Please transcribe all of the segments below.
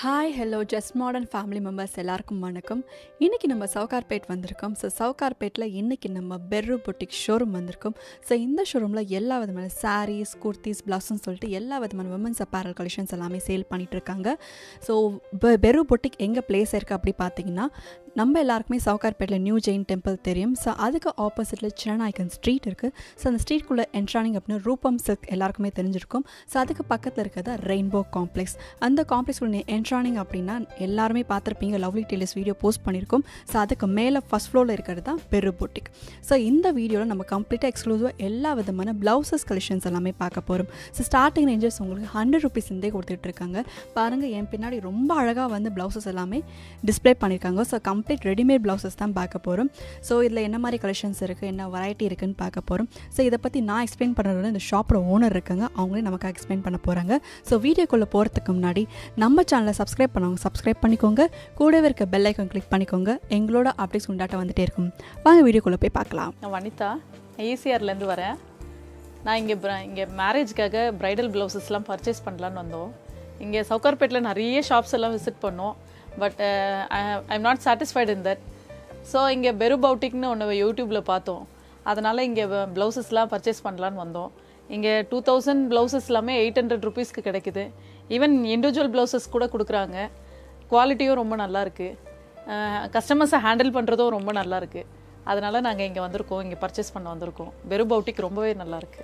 hi hello just modern family members எல்லாருக்கும் வணக்கம் இன்றைக்கி நம்ம சவுகார்பேட் வந்திருக்கோம் ஸோ சவுகார்பேட்டில் இன்றைக்கி நம்ம பெர்ரு பொட்டிக் ஷோரூம் வந்திருக்கோம் ஸோ இந்த ஷோரூமில் எல்லா விதமான சாரீஸ் குர்த்திஸ் ப்ளவுஸ்ன்னு சொல்லிட்டு எல்லா விதமான விமன்ஸ் அப்பேரல் கலெக்ஷன்ஸ் எல்லாமே சேல் பண்ணிட்டு இருக்காங்க ஸோ பெரு பொட்டிக் எங்கே பிளேஸ் இருக்குது அப்படி பார்த்தீங்கன்னா நம்ம எல்லாருக்குமே சவுகார்பேட்டில் நியூ ஜெயின் டெம்பிள் தெரியும் ஸோ அதுக்கு ஆப்போசிட்டில் சின்னநாயக்கன் ஸ்ட்ரீட் இருக்குது ஸோ அந்த ஸ்ட்ரீட்குள்ளே என்ட்ரானிங் அப்படின்னு ரூபம் சில்க் எல்லாருக்குமே தெரிஞ்சிருக்கும் ஸோ அதுக்கு பக்கத்தில் இருக்கிறது ரெயின்போ காம்ப்ளெக்ஸ் அந்த காம்ப்ளெக்ஸ்குள்ள என்ட்ரானிங் அப்படின்னா எல்லாருமே பார்த்துருப்பீங்க லவ்லி டெய்லர்ஸ் வீடியோ போஸ்ட் பண்ணியிருக்கோம் ஸோ அதுக்கு மேலே ஃபஸ்ட் ஃப்ளோரில் இருக்கிறது தான் பெரு பொட்டிக் ஸோ இந்த வீடியோவில் நம்ம கம்ப்ளீட்டாக எக்ஸ்க்ளூசிவாக எல்லா விதமான ப்ளவுசஸ் கலெக்ஷன்ஸ் எல்லாமே பார்க்க போகிறோம் ஸோ ஸ்டார்டிங் ரேஞ்சஸ் உங்களுக்கு ஹண்ட்ரட் ருபீஸ் இருந்தே கொடுத்துட்ருக்காங்க பாருங்கள் என் பின்னாடி ரொம்ப அழகாக வந்து ப்ளவுசஸ் எல்லாமே டிஸ்ப்ளே பண்ணியிருக்காங்க ஸோ கம்ப்ளீட் ரெடிமேட் ப்ளவுசஸ் தான் பார்க்க போகிறோம் ஸோ இதில் என்ன மாதிரி கலெக்ஷன்ஸ் இருக்குது என்ன வெரைட்டி இருக்குன்னு பார்க்க போகிறோம் ஸோ இதை பற்றி நான் எக்ஸ்பிளைன் பண்ணுறது இந்த ஷாப்போட ஓனர் இருக்காங்க அவங்களே நமக்கு எக்ஸ்பிளைன் பண்ண போகிறாங்க ஸோ வீடியோக்குள்ளே போகிறதுக்கு முன்னாடி நம்ம சேனலை சப்ஸ்கிரைப் பண்ணவங்க சப்ஸ்கிரைப் பண்ணிக்கோங்க கூடவே இருக்க பெல் ஐக்கன் கிளிக் பண்ணிக்கோங்க எங்களோட அப்டேட்ஸ் உண்டாட்ட வந்துட்டே இருக்கும் வாங்க வீடியோக்குள்ளே போய் பார்க்கலாம் நான் வனிதா ஈசிஆர்லேருந்து வரேன் நான் இங்கே இங்கே மேரேஜ்க்காக ப்ரைடல் ப்ளவுசஸ்லாம் பர்ச்சேஸ் பண்ணலான்னு வந்தோம் இங்கே சவுகார்பேட்டில் நிறைய ஷாப்ஸ் எல்லாம் விசிட் பண்ணோம் but I am not satisfied in that so இங்கே பெரு பவுட்டிக்னு ஒன்று யூடியூப்பில் பார்த்தோம் அதனால் இங்கே ப்ளவுசஸ்லாம் பர்ச்சேஸ் பண்ணலான்னு வந்தோம் இங்கே டூ தௌசண்ட் ப்ளவுசஸ் எல்லாமே எயிட் ஹண்ட்ரட் ருபீஸ்க்கு கிடைக்குது ஈவன் இண்டிவிஜுவல் ப்ளவுசஸ் கூட கொடுக்குறாங்க குவாலிட்டியும் ரொம்ப நல்லா இருக்குது கஸ்டமர்ஸை ஹேண்டில் பண்ணுறதும் ரொம்ப நல்லா இருக்குது அதனால் நாங்கள் இங்கே வந்திருக்கோம் இங்கே பர்ச்சேஸ் பண்ண வந்திருக்கோம் பெரு பவுட்டிக் ரொம்பவே நல்லா இருக்குது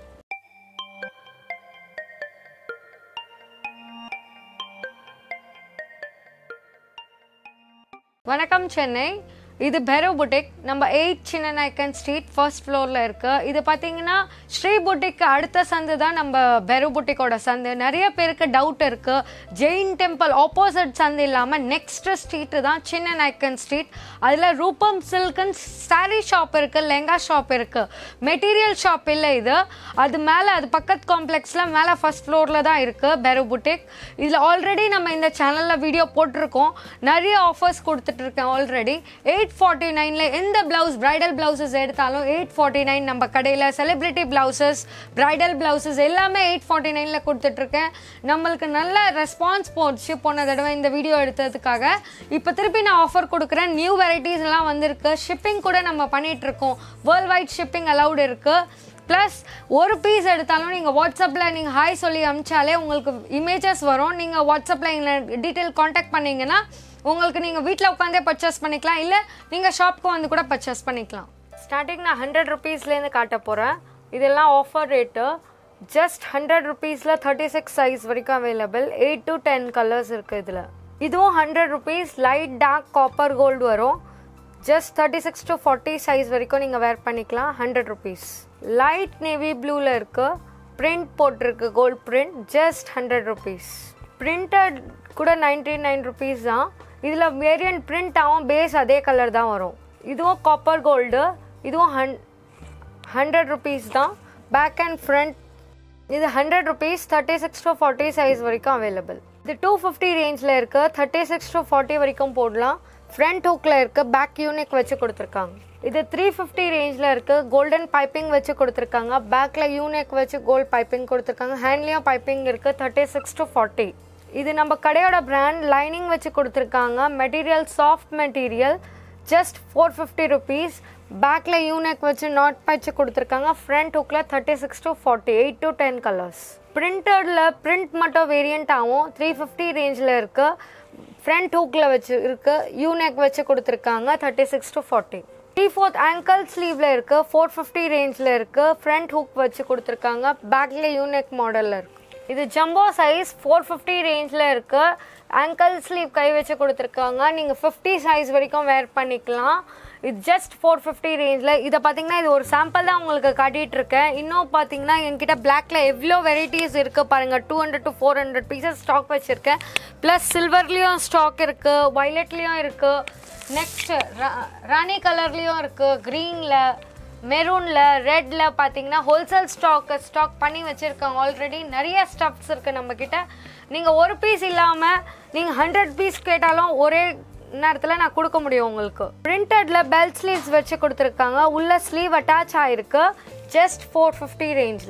வணக்கம் சென்னை இது பெரோ புட்டிக் நம்ம எயிட் சின்ன நாயக்கன் ஸ்ட்ரீட் ஃபர்ஸ்ட் ஃப்ளோரில் இருக்கு இது பார்த்தீங்கன்னா ஸ்ரீ புட்டிக்கு அடுத்த சந்து தான் நம்ம பெரோ புட்டிக்கோட சந்து நிறைய பேருக்கு டவுட் இருக்கு ஜெயின் டெம்பிள் ஆப்போசிட் சந்து இல்லாமல் நெக்ஸ்ட் ஸ்ட்ரீட்டு தான் சின்ன நாயக்கன் ஸ்ட்ரீட் அதில் ரூபம் சில்கன் சாரீ ஷாப் இருக்கு லெங்கா ஷாப் இருக்கு மெட்டீரியல் ஷாப் இல்லை இது அது மேலே அது பக்கத்து காம்ப்ளெக்ஸில் மேலே ஃபர்ஸ்ட் ஃப்ளோரில் தான் இருக்கு பெரோ புட்டிக் இதில் ஆல்ரெடி நம்ம இந்த சேனலில் வீடியோ போட்டிருக்கோம் நிறைய ஆஃபர்ஸ் கொடுத்துட்ருக்கேன் ஆல்ரெடி எயிட் ஃபார்ட்டி நைனில் எந்த ப்ளவுஸ் ப்ரைடல் ப்ளவுசஸ் எடுத்தாலும் எயிட் ஃபார்ட்டி நைன் நம்ம கடையில் செலிப்ரிட்டி ப்ளவுசஸ் ப்ரைடல் ப்ளவுசஸ் எல்லாமே எயிட் ஃபார்ட்டி நைனில் கொடுத்துட்ருக்கேன் நம்மளுக்கு நல்ல ரெஸ்பான்ஸ் போச்சு போன தடவை இந்த வீடியோ எடுத்ததுக்காக இப்போ திருப்பி நான் ஆஃபர் கொடுக்குறேன் நியூ வெரைட்டிஸ் எல்லாம் வந்திருக்கு ஷிப்பிங் கூட நம்ம பண்ணிட்டு இருக்கோம் வேர்ல்ட் வைட் ஷிப்பிங் அலௌட் இருக்குது ப்ளஸ் ஒரு பீஸ் எடுத்தாலும் நீங்கள் வாட்ஸ்அப்பில் நீங்கள் ஹாய் சொல்லி அமிச்சாலே உங்களுக்கு இமேஜஸ் வரும் நீங்கள் வாட்ஸ்அப்பில் எங்களை டீட்டெயில் காண்டாக்ட் பண்ணீங்கன்னா உங்களுக்கு நீங்கள் வீட்டில் உட்காந்தே பர்ச்சேஸ் பண்ணிக்கலாம் இல்லை நீங்கள் ஷாப்க்கு வந்து கூட பர்ச்சேஸ் பண்ணிக்கலாம் ஸ்டார்டிங் நான் ஹண்ட்ரட் ருபீஸ்லேருந்து காட்ட போகிறேன் இதெல்லாம் ஆஃபர் ரேட்டு ஜஸ்ட் ஹண்ட்ரட் ருபீஸில் தேர்ட்டி சிக்ஸ் சைஸ் வரைக்கும் available eight to ten colours இருக்குது இதில் இதுவும் hundred rupees light dark copper gold வரும் just thirty six to forty size வரைக்கும் நீங்கள் வேர் பண்ணிக்கலாம் ஹண்ட்ரட் ருபீஸ் லைட் நேவி ப்ளூவில் இருக்குது பிரிண்ட் போட்டிருக்கு gold print just hundred rupees printed கூட நைன்டி நைன் ருபீஸ் தான் இதில் வேரியன்ட் பிரிண்ட் ஆகும் பேஸ் அதே கலர் தான் வரும் இதுவும் காப்பர் கோல்டு இதுவும் ஹன் ஹண்ட்ரட் ருபீஸ் தான் பேக் அண்ட் ஃப்ரண்ட் இது hundred rupees thirty six to forty size வரைக்கும் அவைலபிள் இது டூ ஃபிஃப்டி ரேஞ்சில் இருக்குது தேர்ட்டி சிக்ஸ் டு ஃபார்ட்டி வரைக்கும் போடலாம் ஃப்ரண்ட் ஹூக்கில் இருக்குது பேக் யூனிக் வச்சு கொடுத்துருக்காங்க இது த்ரீ ஃபிஃப்டி ரேஞ்சில் இருக்குது கோல்டன் பைப்பிங் வச்சு கொடுத்துருக்காங்க பேக்கில் யூனிக் வச்சு கோல்ட் பைப்பிங் கொடுத்துருக்காங்க ஹேண்ட்லேயும் பைப்பிங் இருக்குது தேர்ட்டி சிக்ஸ் டு ஃபார்ட்டி இது நம்ம கடையோட பிராண்ட் லைனிங் வச்சு கொடுத்துருக்காங்க material soft material just four fifty rupees பேக்கில் யூனெக் வச்சு நாட் வச்சு கொடுத்துருக்காங்க ஃப்ரண்ட் ஹுக்கில் thirty six to forty eight to ten colours பிரிண்டடில் பிரிண்ட் மட்டும் வேரியண்ட் ஆகும் த்ரீ ஃபிஃப்டி ரேஞ்சில் இருக்குது ஃப்ரண்ட் ஹூக்கில் வச்சு இருக்குது யூனெக் வச்சு கொடுத்துருக்காங்க thirty six to forty three fourth angle ஸ்லீவில் இருக்குது ஃபோர் ஃபிஃப்டி ரேஞ்சில் இருக்குது ஃப்ரண்ட் ஹூக் வச்சு கொடுத்துருக்காங்க பேக்கில் யூனெக் மாடலில் இருக்குது இது ஜம்போ சைஸ் ஃபோர் ஃபிஃப்டி ரேஞ்சில் இருக்குது ஆங்கிள் ஸ்லீவ் கை வச்சு கொடுத்துருக்காங்க நீங்கள் ஃபிஃப்டி சைஸ் வரைக்கும் வேர் பண்ணிக்கலாம் இது ஜஸ்ட் ஃபோர் ஃபிஃப்டி ரேஞ்சில் இதை பார்த்தீங்கன்னா இது ஒரு சாம்பிள் தான் உங்களுக்கு காட்டிகிட்டு இருக்கேன் இன்னும் பார்த்தீங்கன்னா என்கிட்ட பிளாக்ல எவ்வளோ வெரைட்டிஸ் இருக்குது பாருங்கள் two hundred to four hundred pieces stock வச்சுருக்கேன் ப்ளஸ் சில்வர்லேயும் ஸ்டாக் இருக்குது வைலட்லேயும் இருக்குது நெக்ஸ்ட் ராணி கலர்லேயும் இருக்குது க்ரீனில் மெரூனில் ரெட்டில் பார்த்தீங்கன்னா ஹோல்சேல் ஸ்டாக் ஸ்டாக் பண்ணி வச்சுருக்காங்க ஆல்ரெடி நிறைய ஸ்டப்ஸ் இருக்குது நம்மக்கிட்ட நீங்கள் ஒரு பீஸ் இல்லாமல் நீங்கள் ஹண்ட்ரட் பீஸ் கேட்டாலும் ஒரே நேரத்தில் நான் கொடுக்க முடியும் உங்களுக்கு பிரிண்டடில் பெல்ட் ஸ்லீவ்ஸ் வச்சு கொடுத்துருக்காங்க உள்ள ஸ்லீவ் அட்டாச் ஆகிருக்கு ஜஸ்ட் ஃபோர் ஃபிஃப்டி ரேஞ்சில்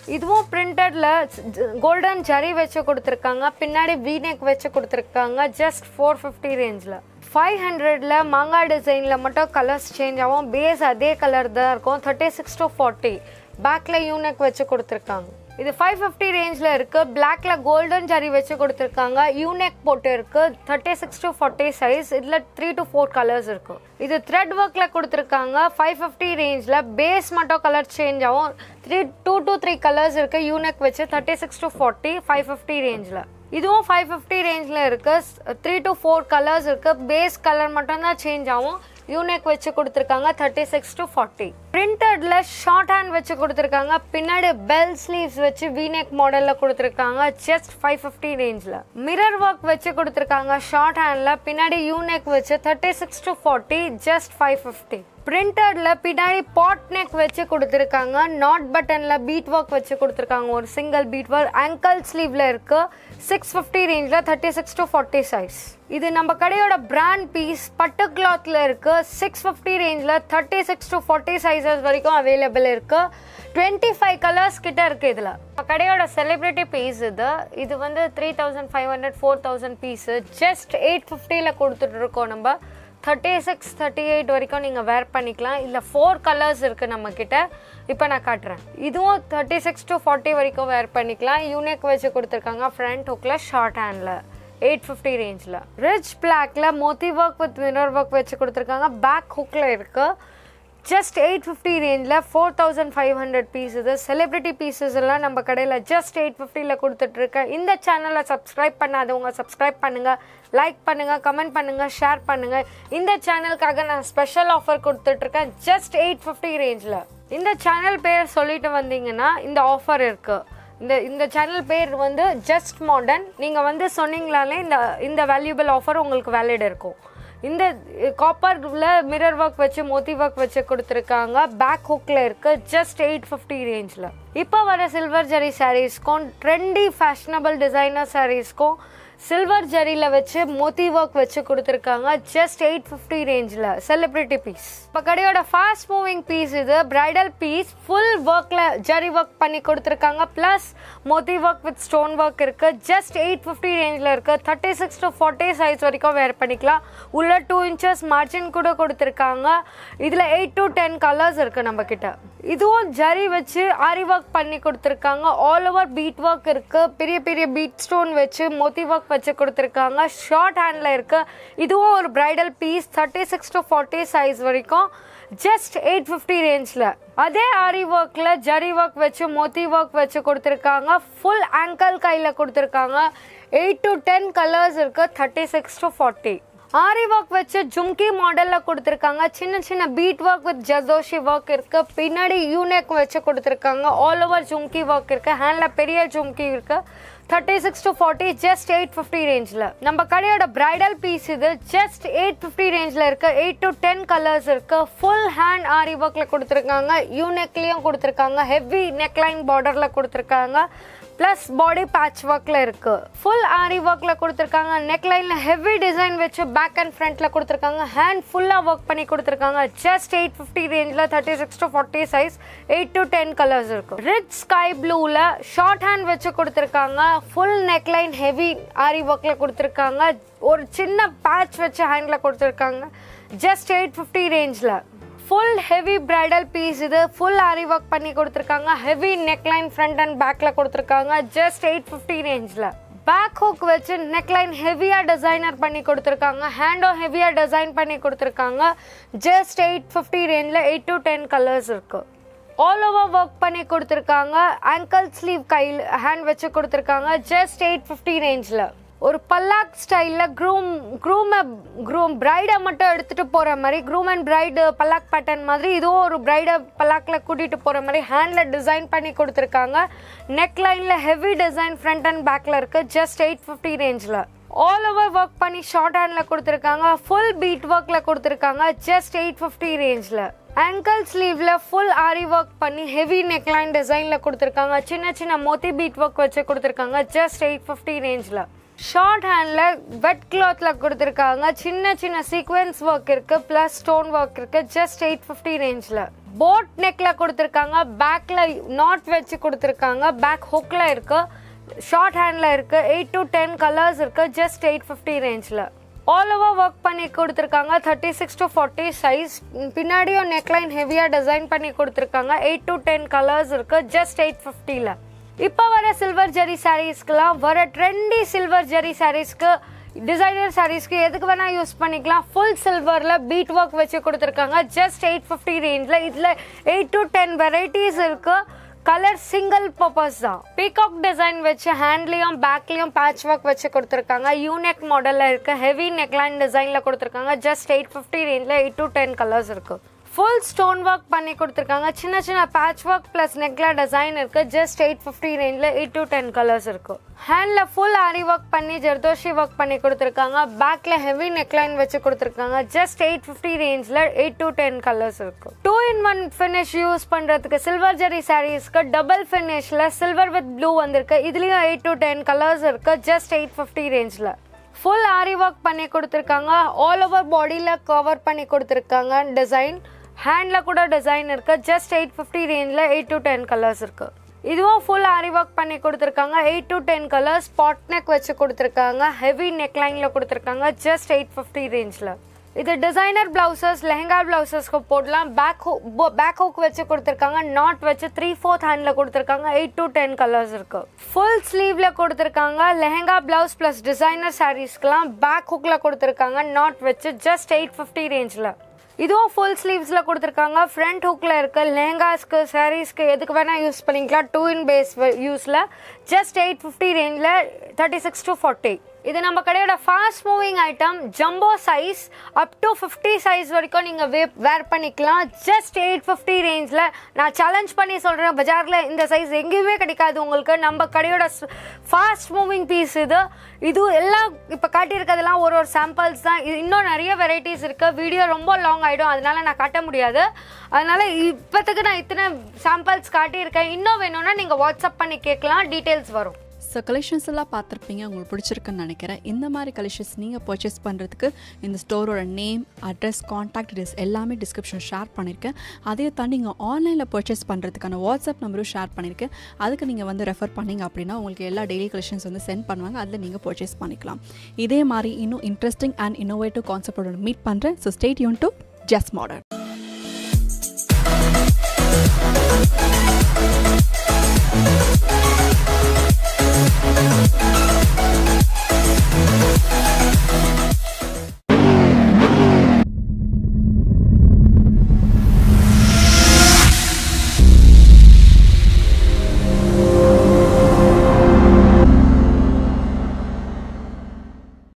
இதுவும் பிரிண்டட்ல கோல்டன் ஜரி வச்சு கொடுத்துருக்காங்க பின்னாடி வீநெக் வச்சு கொடுத்துருக்காங்க ஜஸ்ட் ஃபோர் ஃபிஃப்டி ரேஞ்சில் ஃபைவ் ஹண்ட்ரட்ல மாங்காய் டிசைனில் மட்டும் கலர்ஸ் சேஞ்ச் ஆகும் பேஸ் அதே கலர் தான் இருக்கும் தேர்ட்டி சிக்ஸ் டு ஃபார்ட்டி பேக்கில் யூனெக் வச்சு கொடுத்துருக்காங்க இது ஃபைவ் ஃபிஃப்டி ரேஞ்சில் இருக்குது பிளாக்ல கோல்டன் ஜரி வச்சு கொடுத்துருக்காங்க யூனெக் போட்டு இருக்கு thirty six to forty size இதில் த்ரீ டு ஃபோர் கலர்ஸ் இருக்கும் இது த்ரெட் ஒர்க்கில் கொடுத்துருக்காங்க ஃபைவ் ஃபிஃப்டி ரேஞ்சில் பேஸ் மட்டும் கலர் சேஞ்ச் ஆகும் three two to three colours இருக்குது யூனெக் வச்சு thirty six to forty five fifty ரேஞ்சில் இதுவும் ஃபைவ் ஃபிஃப்டி ரேஞ்சில் இருக்குது த்ரீ டு ஃபோர் கலர்ஸ் இருக்குது பேஸ் கலர் மட்டும்தான் சேஞ்ச் ஆகும் யூனெக் வச்சு கொடுத்துருக்காங்க தேர்ட்டி சிக்ஸ் டு ஃபார்ட்டி பிரிண்டட்ல ஷார்ட் ஹேண்ட் வச்சு கொடுத்துருக்காங்க பின்னாடி பெல் ஸ்லீவ்ஸ் வச்சு வீநெக் மாடலில் கொடுத்துருக்காங்க ஜஸ்ட் ஃபைவ் ஃபிஃப்டி ரேஞ்சில் மிரர் ஒர்க் வச்சு கொடுத்துருக்காங்க ஷார்ட் ஹேண்டில் பின்னாடி யூனெக் வச்சு thirty six to forty just five fifty பிரிண்டட்ல பின்னாடி பாட் நெக் வச்சு கொடுத்துருக்காங்க நாட் பட்டன்ல பீட் ஒர்க் வச்சு கொடுத்துருக்காங்க ஒரு சிங்கிள் பீட் ஒர்க் ankle ஸ்லீவ்ல இருக்கு சிக்ஸ் ஃபிஃப்டி ரேஞ்சில் thirty six to forty size இது நம்ம கடையோட பிராண்ட் பீஸ் பட்டு கிளாத்ல இருக்கு சிக்ஸ் ஃபிஃப்டி ரேஞ்சில் thirty six to forty sizes வரைக்கும் அவைலபிள் இருக்கு டுவெண்ட்டி ஃபைவ் கலர்ஸ் கிட்ட இருக்கு இதில் நம்ம கடையோட செலிப்ரிட்டி பீஸ் இது இது வந்து three thousand five hundred four thousand piece just eight ஃபிஃப்டியில் கொடுத்துட்டு இருக்கோம் நம்ம தேர்ட்டி சிக்ஸ் தேர்ட்டி எயிட் வரைக்கும் நீங்கள் வேர் பண்ணிக்கலாம் இல்லை ஃபோர் கலர்ஸ் இருக்குது நம்மக்கிட்ட இப்போ நான் காட்டுறேன் இதுவும் தேர்ட்டி சிக்ஸ் டு ஃபார்ட்டி வரைக்கும் வேர் பண்ணிக்கலாம் யூனிக் வச்சு கொடுத்துருக்காங்க ஃப்ரண்ட் ஹுக்கில் ஷார்ட் ஹேண்டில் எயிட் ஃபிஃப்டி ரேஞ்சில் ரிச் பிளாக்ல moti work with mirror work வச்சு கொடுத்துருக்காங்க பேக் ஹுக்கில் இருக்குது ஜஸ்ட் எயிட் ஃபிஃப்டி ரேஞ்சில் four thousand five hundred piece இது செலிப்ரிட்டி பீசஸ் எல்லாம் நம்ம கடையில் ஜஸ்ட் எயிட் ஃபிஃப்டியில் கொடுத்துட்ருக்கேன் இந்த சேனலை சப்ஸ்கிரைப் பண்ணாதவங்க சப்ஸ்கிரைப் பண்ணுங்கள் லைக் பண்ணுங்கள் கமெண்ட் பண்ணுங்கள் ஷேர் பண்ணுங்கள் இந்த சேனலுக்காக நான் ஸ்பெஷல் ஆஃபர் கொடுத்துட்ருக்கேன் ஜஸ்ட் எயிட் ஃபிஃப்டி ரேஞ்சில் இந்த சேனல் பேர் சொல்லிட்டு வந்தீங்கன்னா இந்த ஆஃபர் இருக்குது இந்த இந்த சேனல் பேர் வந்து ஜஸ்ட் மாடர்ன் நீங்கள் வந்து சொன்னீங்களாலே இந்த இந்த வேல்யூபிள் ஆஃபர் உங்களுக்கு வேலிட் இருக்கும் இந்த காப்பரில் மிரர் ஒர்க் வச்சு மோத்தி ஒர்க் வச்சு கொடுத்துருக்காங்க பேக் ஹுக்கில் இருக்குது ஜஸ்ட் எயிட் ஃபிஃப்டி ரேஞ்சில் இப்போ வர சில்வர் ஜரி சாரீஸ்க்கும் ட்ரெண்டி ஃபேஷனபிள் டிசைனர் சாரீஸ்க்கும் சில்வர் ஜரியில் வச்சு மோத்தி ஒர்க் வச்சு கொடுத்துருக்காங்க ஜஸ்ட் எயிட் ஃபிஃப்டி ரேஞ்சில் செலிப்ரிட்டி பீஸ் இப்போ கடையோட ஃபாஸ்ட் மூவிங் பீஸ் இது பிரைடல் பீஸ் ஃபுல் ஒர்க்கில் ஜரி ஒர்க் பண்ணி கொடுத்துருக்காங்க plus moti work with stone work இருக்குது ஜஸ்ட் எயிட் ஃபிஃப்டி ரேஞ்சில் இருக்குது thirty six to forty size வரைக்கும் வேர் பண்ணிக்கலாம் உள்ள டூ இன்ச்சஸ் மார்ஜின் கூட கொடுத்துருக்காங்க இதில் எயிட் டு டென் கலர்ஸ் இருக்குது நம்மக்கிட்ட இதுவும் ஜரி வச்சு ஆரி ஒர்க் பண்ணி கொடுத்துருக்காங்க ஆல் ஓவர் பீட் ஒர்க் இருக்குது பெரிய பெரிய பீட் ஸ்டோன் வச்சு மோத்தி ஒர்க் வச்சு கொடுத்துருக்காங்க ஷார்ட் ஹேண்டில் இருக்குது இதுவும் ஒரு bridal piece thirty six to forty size வரைக்கும் ஜஸ்ட் எயிட் ஃபிஃப்டி ரேஞ்சில் அதே ஆரி ஒர்க்கில் ஜரி ஒர்க் வச்சு மோத்தி ஒர்க் வச்சு கொடுத்துருக்காங்க ஃபுல் ஆங்கிள் கையில் கொடுத்துருக்காங்க எயிட் டு டென் கலர்ஸ் இருக்குது thirty six to forty aari work வச்சு ஜும்கி மாடலில் கொடுத்துருக்காங்க சின்ன சின்ன bead work with zardozi work இருக்கு பின்னாடி யூனெக் வச்சு கொடுத்துருக்காங்க ஆல் ஓவர் ஜும்கி ஒர்க் இருக்கு ஹேண்டில் பெரிய ஜும்கி இருக்கு thirty six to forty just eight fifty ரேஞ்சில் நம்ம கடையோட பிரைடல் பீஸ் இது ஜஸ்ட் எயிட் ஃபிஃப்டி ரேஞ்சில் இருக்கு எயிட் டு டென் கலர்ஸ் இருக்கு ஃபுல் ஹேண்ட் ஆரி ஒர்க்கில் கொடுத்துருக்காங்க யூனெக்லேயும் கொடுத்துருக்காங்க ஹெவி நெக்லைன் பார்டரில் கொடுத்துருக்காங்க ப்ளஸ் பாடி பேட்ச் ஒர்க்கில் இருக்கு ஃபுல் ஆரி ஒர்க்கில் கொடுத்துருக்காங்க நெக்லைனில் ஹெவி டிசைன் வச்சு பேக் அண்ட் ஃப்ரண்ட்டில் கொடுத்துருக்காங்க ஹேண்ட் ஃபுல்லாக ஒர்க் பண்ணி கொடுத்துருக்காங்க ஜஸ்ட் எயிட் ஃபிஃப்டி ரேஞ்சில் thirty six to forty size eight to ten colours இருக்கும் ரிச் ஸ்கை ப்ளூவில் ஷார்ட் ஹேண்ட் வச்சு கொடுத்துருக்காங்க ஃபுல் நெக்லைன் ஹெவி ஆரி ஒர்க்கில் கொடுத்துருக்காங்க ஒரு சின்ன பேட்ச் வச்சு ஹேண்டில் கொடுத்துருக்காங்க ஜஸ்ட் எயிட் ஃபிஃப்டி ரேஞ்சில் ஃபுல் ஹெவி பிரைடல் பீஸ் இது ஃபுல் ஆரி ஒர்க் பண்ணி கொடுத்துருக்காங்க ஹெவி நெக்லைன் ஃப்ரண்ட் அண்ட் பேக்கில் கொடுத்துருக்காங்க ஜஸ்ட் எயிட் ஃபிஃப்டி ரேஞ்சில் பேக் ஹுக் வச்சு நெக்லைன் ஹெவியாக டிசைனர் பண்ணி கொடுத்துருக்காங்க ஹேண்டும் ஹெவியாக டிசைன் பண்ணி கொடுத்துருக்காங்க ஜஸ்ட் எயிட் ஃபிஃப்டி ரேஞ்சில் எயிட் டு டென் கலர்ஸ் இருக்குது ஆல் ஓவர் ஒர்க் பண்ணி கொடுத்துருக்காங்க ankle ஸ்லீவ் கையில் ஹேண்ட் வச்சு கொடுத்துருக்காங்க ஜஸ்ட் எயிட் ஃபிஃப்டி ரேஞ்சில் ஒரு பல்லாக் ஸ்டைலில் க்ரூம் க்ரூமை க்ரூம் பிரைடை மட்டும் எடுத்துகிட்டு போகிற மாதிரி க்ரூம் அண்ட் பிரைடு பல்லாக் பேட்டர்ன் மாதிரி இதுவும் ஒரு பிரைடை பல்லாக்கில் கூட்டிகிட்டு போகிற மாதிரி ஹேண்டில் டிசைன் பண்ணி கொடுத்துருக்காங்க நெக் லைனில் ஹெவி டிசைன் ஃப்ரண்ட் அண்ட் பேக்கில் இருக்குது ஜஸ்ட் எயிட் ஃபிஃப்டி ரேஞ்சில் ஆல் ஓவர் ஒர்க் பண்ணி ஷார்ட் ஹேண்டில் கொடுத்துருக்காங்க ஃபுல் பீட் ஒர்க்கில் கொடுத்துருக்காங்க ஜஸ்ட் எயிட் ஃபிஃப்டி ரேஞ்சில் ankle ஸ்லீவ்ல ஃபுல் ஆரி ஒர்க் பண்ணி ஹெவி நெக்லைன் டிசைனில் கொடுத்துருக்காங்க சின்ன சின்ன மோத்தி பீட் ஒர்க் வச்சு கொடுத்துருக்காங்க ஜஸ்ட் எயிட் ஃபிஃப்டி ரேஞ்சில் ஷார்ட் ஹேண்டில் வெட் கிளாத்தில் கொடுத்துருக்காங்க சின்ன சின்ன சீக்வென்ஸ் ஒர்க் இருக்குது ப்ளஸ் ஸ்டோன் ஒர்க் இருக்குது ஜஸ்ட் எயிட் ஃபிஃப்டி ரேஞ்சில் போட் நெக்ல கொடுத்துருக்காங்க பேக்ல நாட் வச்சு கொடுத்துருக்காங்க பேக் ஹுக்ல இருக்கு ஷார்ட் ஹேண்ட்ல இருக்கு எயிட் டு டென் கலர்ஸ் இருக்கு ஜஸ்ட் எயிட் ஃபிஃப்டி ரேஞ்சில் ஆல் ஓவர் ஒர்க் பண்ணி கொடுத்துருக்காங்க thirty six to forty size பின்னாடியும் நெக்லைன் ஹெவியாக டிசைன் பண்ணி கொடுத்துருக்காங்க எயிட் டு டென் கலர்ஸ் இருக்கு ஜஸ்ட் எயிட் ஃபிஃப்டியில் இப்போ வர சில்வர் ஜெரி சாரீஸ்க்குலாம் வர ட்ரெண்டி சில்வர் ஜெரி சாரீஸ்க்கு டிசைனர் சாரீஸ்க்கு எதுக்கு வேணா யூஸ் பண்ணிக்கலாம் ஃபுல் சில்வரில் பீட் ஒர்க் வச்சு கொடுத்துருக்காங்க ஜஸ்ட் எயிட் ஃபிஃப்டி ரேஞ்சில் இதில் எயிட் டு டென் வெரைட்டிஸ் இருக்குது கலர் சிங்கிள் பர்பஸ் தான் பீகாக் டிசைன் வச்சு ஹேண்ட்லேயும் பேக்லேயும் பேட்ச் ஒர்க் வச்சு கொடுத்துருக்காங்க யூனெக் மாடலில் இருக்குது ஹெவி நெக்லைன் டிசைனில் கொடுத்துருக்காங்க ஜஸ்ட் எயிட் ஃபிஃப்டி ரேஞ்சில் எயிட் டு டென் கலர்ஸ் இருக்குது ஃபுல் ஸ்டோன் ஒர்க் பண்ணி கொடுத்துருக்காங்க சின்ன சின்ன பேட்ச் ஒர்க் ப்ளஸ் நெக்ல டிசைன் இருக்குது ஜஸ்ட் எயிட் ஃபிஃப்டி ரேஞ்சில் எயிட் டு டென் கலர்ஸ் இருக்கும் ஹேண்டில் ஃபுல் ஆரி ஒர்க் பண்ணி ஜர்தோஷி ஒர்க் பண்ணி கொடுத்துருக்காங்க பேக்கில் ஹெவி நெக்லைன் வச்சு கொடுத்துருக்காங்க ஜஸ்ட் எயிட் ஃபிஃப்டி ரேஞ்சில் எயிட் டு டென் கலர்ஸ் இருக்கும் two in one finish use பண்ணுறதுக்கு சில்வர் ஜெரி சாரீஸ்க்கு டபுள் ஃபினிஷில் சில்வர் வித் ப்ளூ வந்திருக்கு இதுலேயும் எயிட் டு டென் கலர்ஸ் இருக்குது ஜஸ்ட் எயிட் ஃபிஃப்டி ரேஞ்சில் ஃபுல் ஆரி ஒர்க் பண்ணி கொடுத்துருக்காங்க ஆல் ஓவர் பாடியில் கவர் பண்ணி கொடுத்துருக்காங்க டிசைன் ஹேண்டில் கூட டிசைன் இருக்குது ஜஸ்ட் எயிட் ஃபிஃப்டி ரேஞ்சில் எயிட் டு டென் கலர்ஸ் இருக்குது இதுவும் ஃபுல் ஆரி ஒர்க் பண்ணி கொடுத்துருக்காங்க eight to ten colours spot neck வச்சு கொடுத்துருக்காங்க ஹெவி நெக் லைனில் கொடுத்துருக்காங்க ஜஸ்ட் எயிட் ஃபிஃப்டி ரேஞ்சில் இது டிசைனர் பிளவுசஸ் லெஹங்கா பிளவுசஸ்க்கு போடலாம் பேக் பேக் ஹூக் வச்சு கொடுத்துருக்காங்க நாட் வச்சு த்ரீ ஃபோர்த் ஹேண்டில் கொடுத்துருக்காங்க எயிட் டு டென் கலர்ஸ் இருக்கு ஃபுல் ஸ்லீவ்ல கொடுத்துருக்காங்க லெஹங்கா பிளவுஸ் ப்ளஸ் டிசைனர் சாரீஸ்க்கெலாம் பேக் ஹூக்கில் கொடுத்துருக்காங்க நாட் வச்சு ஜஸ்ட் எயிட் ஃபிஃப்டி ரேஞ்சில் இதுவும் ஃபுல் ஸ்லீவ்ஸில் கொடுத்துருக்காங்க ஃப்ரண்ட் ஹுக்கில் இருக்க லெஹங்காஸ்க்கு சாரீஸ்க்கு எதுக்கு வேணால் யூஸ் பண்ணிக்கலாம் டூ இன் பேஸ் யூஸில் ஜஸ்ட் எயிட் ஃபிஃப்டி ரேஞ்சில் தேர்ட்டி சிக்ஸ் டு ஃபார்ட்டி இது நம்ம கடையோட fast moving item jumbo size up to fifty size வரைக்கும் நீங்கள் வே வேர் பண்ணிக்கலாம் ஜஸ்ட் எயிட் ஃபிஃப்டி ரேஞ்சில் நான் சேலஞ்ச் பண்ணி சொல்கிறேன் பஜாரில் இந்த சைஸ் எங்கேயுமே கிடைக்காது உங்களுக்கு நம்ம கடையோட ஃபாஸ்ட் மூவிங் பீஸ் இது இது எல்லாம் இப்போ காட்டியிருக்கிறதெல்லாம் ஒரு ஒரு சாம்பிள்ஸ் தான் இது இன்னும் நிறைய வெரைட்டிஸ் இருக்குது வீடியோ ரொம்ப லாங் ஆகிடும் அதனால நான் காட்ட முடியாது அதனால இப்போத்துக்கு நான் இத்தனை சாம்பிள்ஸ் காட்டியிருக்கேன் இன்னும் வேணும்னா நீங்கள் வாட்ஸ்அப் பண்ணி கேட்கலாம் டீட்டெயில்ஸ் வரும் ஸோ கலெக்ஷன்ஸ் எல்லாம் பார்த்துருப்பீங்க உங்களுக்கு பிடிச்சிருக்குன்னு நினைக்கிறேன் இந்த மாதிரி கலெக்ஷன்ஸ் நீங்கள் பர்ச்சேஸ் பண்ணுறதுக்கு இந்த ஸ்டோரோட நேம் அட்ரஸ் காண்டாக்ட் டீடைல்ஸ் எல்லாமே டிஸ்கிரிப்ஷன் ஷேர் பண்ணியிருக்கேன் அதே தாண்டி நீங்கள் ஆன்லைனில் பர்ச்சேஸ் பண்ணுறதுக்கான வாட்ஸ்அப் நம்பரும் ஷேர் பண்ணியிருக்கேன் அதுக்கு நீங்கள் வந்து ரெஃபர் பண்ணீங்க அப்படின்னா உங்களுக்கு எல்லா டெய்லி கலெக்ஷன்ஸ் வந்து சென்ட் பண்ணுவாங்க அதில் நீங்கள் பர்ச்சேஸ் பண்ணிக்கலாம் இதே மாதிரி இன்னும் இன்ட்ரெஸ்டிங் அண்ட் இன்னோவேட்டிவ் கான்செப்டோட மீட் பண்ணுறேன் ஸோ ஸ்டேட் யூன் டு ஜஸ்ட் மாடர்ன்